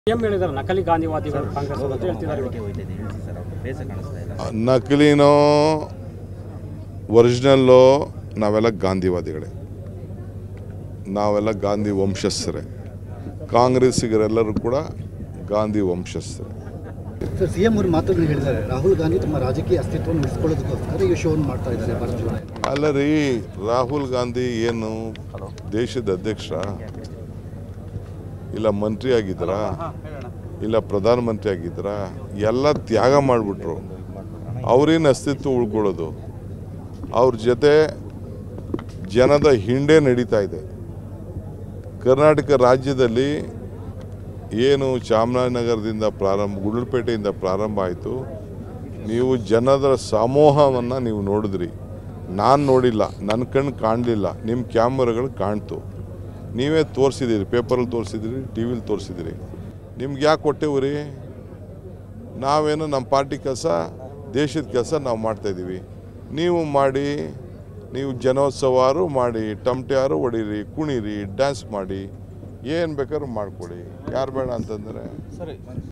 CM ಹೇಳಿದ್ದಾರೆ ನಕಲಿ ಗಾಂಧಿವಾದಿಗಳು ಕಾಂಗ್ರೆಸ್ ಅವರು ಅಂತ ಹೇಳ್ತಿದ್ದಾರೆ ಇವಾಗ. ಹೋಯ್ತಿದೆ ಇಳಿಸಿ ಸರ್ ಅವ್ರ ಫೇಸ ಕಾಣಿಸ್ತಾ ಇಲ್ಲ ನಕಲಿನೋ ಒರಿಜಿನಲ್ಲೋ ನಾವೆಲ್ಲ ಗಾಂಧಿವಾದಿಗಳೇ ನಾವೆಲ್ಲ ಗಾಂಧಿ ವಂಶಸ್ಥರೇ ಕಾಂಗ್ರೆಸ್ಸಿಗರೆಲ್ಲರೂ ಕೂಡ ಗಾಂಧಿ ವಂಶಸ್ಥರೇ ಸರ್ ಸಿಎಂ ಅವರು ಮಾತುಗಳು ಹೇಳಿದ್ದಾರೆ ರಾಹುಲ್ ಗಾಂಧಿ ತಮ್ಮ ರಾಜಕೀಯ ಅಸ್ತಿತ್ವವನ್ನು ಉಳಿಸ್ಕೊಳ್ಳೋದಕ್ಕೋಸ್ಕರ ಈ ಶೋವನ್ನು ಮಾಡ್ತಾ ಇದ್ದಾರೆ ಭಾರತ ಚುನಾವಣೆ ಅಲ್ಲ ರೀ ರಾಹುಲ್ ಗಾಂಧಿ ಏನು ದೇಶದ ಅಧ್ಯಕ್ಷ ಇಲ್ಲ ಮಂತ್ರಿ ಆಗಿದ್ದಾರಾ ಇಲ್ಲ ಪ್ರಧಾನಮಂತ್ರಿ ಆಗಿದ್ದಾರಾ ಎಲ್ಲ ತ್ಯಾಗ ಮಾಡಿಬಿಟ್ರು ಅವ್ರೇನು ಅಸ್ತಿತ್ವ ಉಳ್ಕೊಳ್ಳೋದು ಅವ್ರ ಜೊತೆ ಜನದ ಹಿಂಡೆ ನಡೀತಾ ಇದೆ ಕರ್ನಾಟಕ ರಾಜ್ಯದಲ್ಲಿ ಏನು ಚಾಮರಾಜನಗರದಿಂದ ಪ್ರಾರಂಭ ಗುಂಡ್ಲುಪೇಟೆಯಿಂದ ಪ್ರಾರಂಭ ಆಯಿತು ನೀವು ಜನರ ಸಮೂಹವನ್ನು ನೀವು ನೋಡಿದ್ರಿ ನಾನು ನೋಡಿಲ್ಲ ನನ್ನ ಕಣ್ಣು ಕಾಣಲಿಲ್ಲ ನಿಮ್ಮ ಕ್ಯಾಮರಾಗಳು ಕಾಣ್ತು ನೀವೇ ತೋರಿಸಿದ್ದೀರಿ ಪೇಪರಲ್ಲಿ ತೋರಿಸಿದಿರಿ ಟಿ ವಿಲಿ ತೋರಿಸಿದಿರಿ ನಿಮ್ಗೆ ಯಾಕೆ ಕೊಟ್ಟೆವು ರೀ ನಾವೇನು ನಮ್ಮ ಪಾರ್ಟಿ ಕೆಲಸ ದೇಶದ ಕೆಲಸ ನಾವು ಮಾಡ್ತಾಯಿದ್ದೀವಿ ನೀವು ಮಾಡಿ ನೀವು ಜನೋತ್ಸವಾರು ಮಾಡಿ ಟಮಟ್ಯಾರು ಹೊಡೀರಿ ಕುಣೀರಿ ಡ್ಯಾನ್ಸ್ ಮಾಡಿ ಏನು ಬೇಕಾದ್ರೂ ಮಾಡಿಕೊಡಿ ಯಾರು ಬೇಡ ಅಂತಂದರೆ